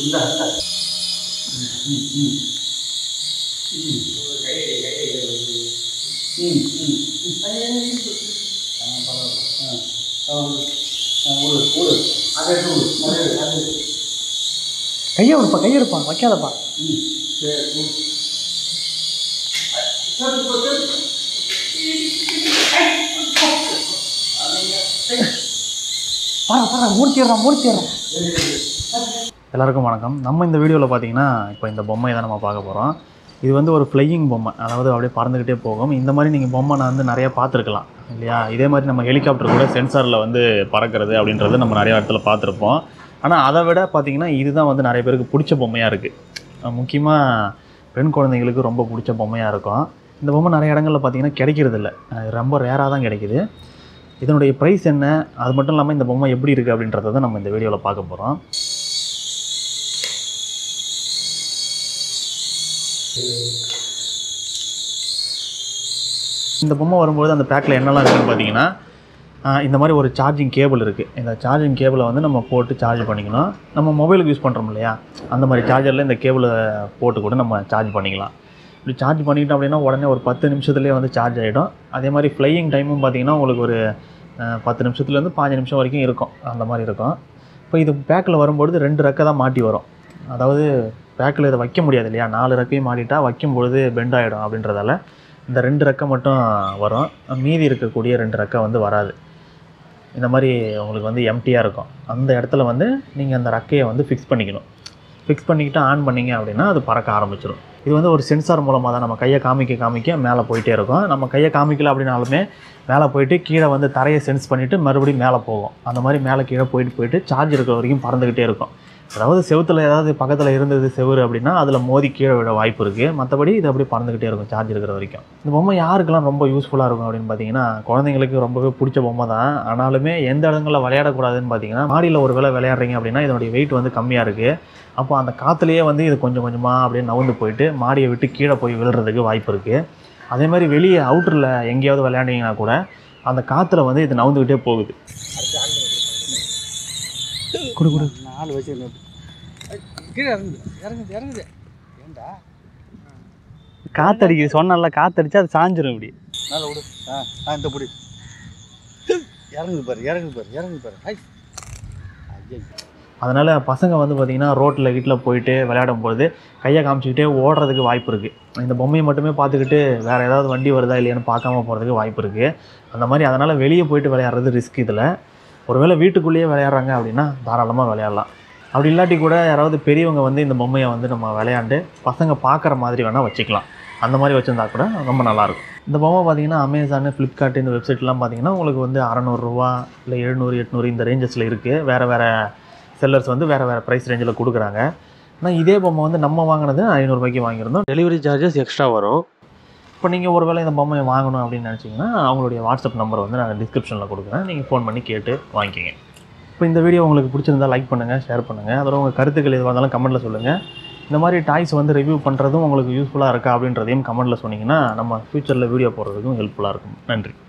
இந்தா இந்தா ம் ம் ம் ம் ம் ஆ பரவாயில்ல ஆ ஆ விடு ஆ விடு விடு அதை எடுத்து விடு அதை எடு அதை எடு. கையை எடுப்பா கையை எடுப்பா வைக்காதப்பா ம் சரி விடு. சரி, இப்போ சரி. பாரா பாரா மூடிச்சிடுறான் மூடிச்சிடுறான் எல்லாருக்கும் வணக்கம் நம்ம இந்த வீடியோவில் பார்த்தீங்கன்னா இப்போ இந்த பொம்மையை தான் நம்ம பார்க்க போகிறோம் இது வந்து ஒரு ஃப்ளையிங் பொம்மை அதாவது அப்படியே பறந்துக்கிட்டே போகும் இந்த மாதிரி நீங்கள் பொம்மை நான் வந்து நிறைய பார்த்துருக்கலாம் இல்லையா இதே மாதிரி நம்ம ஹெலிகாப்டர் கூட சென்சாரில் வந்து பறக்கிறது அப்படின்றது நம்ம நிறைய இடத்துல பார்த்துருப்போம் ஆனால் அதை விட பார்த்தீங்கன்னா இதுதான் வந்து நிறைய பேருக்கு பிடிச்ச பொம்மையாக இருக்குது முக்கியமாக பெண் குழந்தைங்களுக்கு ரொம்ப பிடிச்ச பொம்மையாக இருக்கும் இந்த பொம்மை நிறைய இடங்களில் பார்த்தீங்கன்னா கிடைக்கிறதில்ல அஹ் ரொம்ப ரேராக தான் கிடைக்குது இதனுடைய ப்ரைஸ் என்ன அது மட்டும் இல்லாமல் இந்த பொம்மை எப்படி இருக்குது அப்படின்றத தான் நம்ம இந்த வீடியோவில் பார்க்க போகிறோம் இந்த பொம்மை வரும்போது அந்த பேக்கில் என்னெல்லாம் இருக்குன்னு பார்த்தீங்கன்னா ஆஹ் இந்த மாதிரி ஒரு சார்ஜிங் கேபிள் இருக்குது இந்த சார்ஜிங் கேபிளை வந்து நம்ம போட்டு சார்ஜ் பண்ணிக்கணும் நம்ம மொபைலுக்கு யூஸ் பண்ணுறோம் இல்லையா அந்த மாதிரி சார்ஜரில் இந்த கேபிளை போட்டு கூட நம்ம சார்ஜ் பண்ணிக்கலாம் இப்படி சார்ஜ் பண்ணிக்கிட்டோம் அப்படின்னா உடனே ஒரு பத்து நிமிஷத்துலேயே வந்து சார்ஜ் ஆகிடும் அதே மாதிரி ஃப்ளையிங் டைமும் பார்த்தீங்கன்னா உங்களுக்கு ஒரு ஆஹ் பத்து நிமிஷத்துலேருந்து பாஞ்சு நிமிஷம் வரைக்கும் இருக்கும் அந்த மாதிரி இருக்கும் இப்போ இது பேக்கில் வரும்பொழுது ரெண்டு ரெக்கை தான் மாட்டி வரும் அதாவது பேக்கில் இதை வைக்க முடியாது இல்லையா நாலு ரெக்கையும் மாட்டிட்டா வைக்கும் பொழுது பெண்ட் ஆகிடும் அப்படின்றதால இந்த ரெண்டு ரெக்கை மட்டும் வரும் மீதி இருக்கக்கூடிய ரெண்டு ரெக்கை வந்து வராது இந்த மாதிரி உங்களுக்கு வந்து எம்டியாக இருக்கும் அந்த இடத்துல வந்து நீங்கள் அந்த ரெக்கையை வந்து ஃபிக்ஸ் பண்ணிக்கணும் ஃபிக்ஸ் பண்ணிக்கிட்டு ஆன் பண்ணீங்க அப்படின்னா அது பறக்க ஆரம்பிச்சிடும் இது வந்து ஒரு சென்சார் மூலமாக தான் நம்ம கையை காமிக்க காமிக்க மேலே போயிட்டே இருக்கும் நம்ம கையை காமிக்கல அப்படின்னாலுமே மேலே போயிட்டு கீழே வந்து தரையை சென்ஸ் பண்ணிவிட்டு மறுபடியும் மேலே போகும் அந்த மாதிரி மேலே கீழே போயிட்டு போயிட்டு சார்ஜ் இருக்கிற வரைக்கும் பறந்துக்கிட்டே இருக்கும் அதாவது செவுத்துல ஏதாவது பக்கத்தில் இருந்தது செவுரு அப்படின்னா அதில் மோதி கீழே விட வாய்ப்பு இருக்குது மற்றபடி இது அப்படியே பறந்துக்கிட்டே இருக்கும் சார்ஜ் இருக்கிற வரைக்கும் இந்த பொம்மை யாருக்கெல்லாம் ரொம்ப யூஸ்ஃபுல்லாக இருக்கும் அப்படின்னு பார்த்தீங்கன்னா குழந்தைங்களுக்கு ரொம்பவே பிடிச்ச பொம்மை தான் ஆனாலுமே எந்த இடங்களில் விளையாடக்கூடாதுன்னு பார்த்தீங்கன்னா மாடியில் ஒரு வேளை விளையாடுறீங்க அப்படின்னா இதனுடைய வெயிட் வந்து கம்மியாக இருக்குது அப்போ அந்த காற்றுலேயே வந்து இது கொஞ்சம் கொஞ்சமாக அப்படியே நவுந்து போயிட்டு மாடியை விட்டு கீழே போய் விழுறதுக்கு வாய்ப்பு இருக்குது அதே மாதிரி வெளியே அவுட்டரில் எங்கேயாவது விளையாண்டிங்கன்னா கூட அந்த காற்றுல வந்து இது நவுந்துக்கிட்டே போகுது கொடு கொடு நாலு வச்சு கீழே இறங்குது இறங்குது இறங்குது ஏண்டா காத்தடிக்குது சொன்னல காத்தடிச்சு அது சாஞ்சிரும் இப்படி மேலே விடு ஆ ஆ இந்த பிடி இறங்குது பாரு இறங்குது பாரு இறங்குது பாரு ஐ ஐயோ அதனால் பசங்க வந்து பார்த்திங்கன்னா ரோட்டில் வீட்டில் போயிட்டு விளையாடும் பொழுது கையை காமிச்சிக்கிட்டே ஓடுறதுக்கு வாய்ப்பு இருக்குது இந்த பொம்மையை மட்டுமே பார்த்துக்கிட்டு வேறு ஏதாவது வண்டி வருதா இல்லையான்னு பார்க்காம போகிறதுக்கு வாய்ப்பு இருக்குது அந்த மாதிரி அதனால் வெளியே போயிட்டு விளையாடுறது ரிஸ்க் இதில் ஒருவேளை வீட்டுக்குள்ளேயே விளையாடுறாங்க அப்படின்னா தாராளமாக விளையாடலாம் அப்படி இல்லாட்டி கூட யாராவது பெரியவங்க வந்து இந்த பொம்மையை வந்து நம்ம விளையாண்டு பசங்க பார்க்குற மாதிரி வேணால் வச்சுக்கலாம் அந்த மாதிரி வச்சுருந்தா கூட ரொம்ப நல்லாயிருக்கும் இந்த பொம்மை பார்த்தீங்கன்னா அமேசானு ஃப்ளிப்கார்ட் இந்த வெப்சைட்லாம் பார்த்தீங்கன்னா உங்களுக்கு வந்து அறநூறுரூவா இல்லை எழுநூறு எட்நூறு இந்த ரேஞ்சஸில் இருக்குது வேறு வேறு செல்லர்ஸ் வந்து வேறு வேறு ப்ரைஸ் ரேஞ்சில் கொடுக்குறாங்க ஆனால் இதே பொம்மை வந்து நம்ம வாங்கினது ஐநூறுரூபாய்க்கு வாங்கியிருந்தோம் டெலிவரி சார்ஜஸ் எக்ஸ்ட்ரா வரும் இப்போ நீங்கள் ஒரு வேளை இந்த பொம்மையை வாங்கணும் அப்படின்னு நினச்சிங்கன்னா அவங்களுடைய வாட்ஸ்அப் நம்பர் வந்து நான் டிஸ்கிரிப்ஷனில் கொடுக்குறேன் நீங்கள் ஃபோன் பண்ணி கேட்டு வாங்கிக்கிங்க இப்போ இந்த வீடியோ உங்களுக்கு பிடிச்சிருந்தா லைக் பண்ணுங்கள் ஷேர் பண்ணுங்கள் அதோட உங்கள் கருத்துக்கள் எதுவாக இருந்தாலும் கமெண்ட்டில் சொல்லுங்கள் இந்த மாதிரி டாய்ஸ் வந்து ரிவ்யூ பண்ணுறதும் உங்களுக்கு யூஸ்ஃபுல்லாக இருக்கா அப்படின்றதையும் கமெண்ட்டில் சொன்னீங்கன்னா நம்ம ஃப்யூச்சரில் வீடியோ போடுறதுக்கும் ஹெல்ப்ஃபுல்லாக இருக்கும் நன்றி